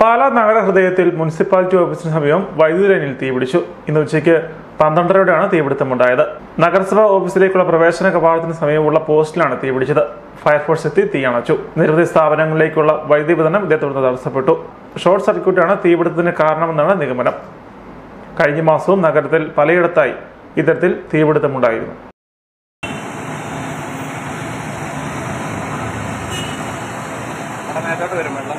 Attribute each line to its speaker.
Speaker 1: Pala നഗരഹൃദയത്തിൽ municipality ഓഫീസിന് സമീപം വൈദ്യുതി ലൈനിൽ തീപിടിച്ചു ഇന്ന് ഉച്ചയ്ക്ക് പന്ത്രണ്ടരയോടെയാണ് തീപിടുത്തമുണ്ടായത് നഗരസഭാ ഓഫീസിലേക്കുള്ള പ്രവേശന കവാടത്തിന് സമീപമുള്ള പോസ്റ്റിലാണ് തീപിടിച്ചത് ഫയർഫോഴ്സ് എത്തി തീ അണച്ചു നിരവധി സ്ഥാപനങ്ങളിലേക്കുള്ള വൈദ്യുതി വിതരണം ഇതേ തുടർന്ന് തടസ്സപ്പെട്ടു ഷോർട്ട് സർക്യൂട്ടാണ് തീപിടുത്തത്തിന് കാരണമെന്നാണ് നിഗമനം കഴിഞ്ഞ മാസവും നഗരത്തിൽ പലയിടത്തായി ഇത്തരത്തിൽ തീപിടുത്തമുണ്ടായിരുന്നു
Speaker 2: അവിടെ മേത്തോട്ട് വരും വെള്ളം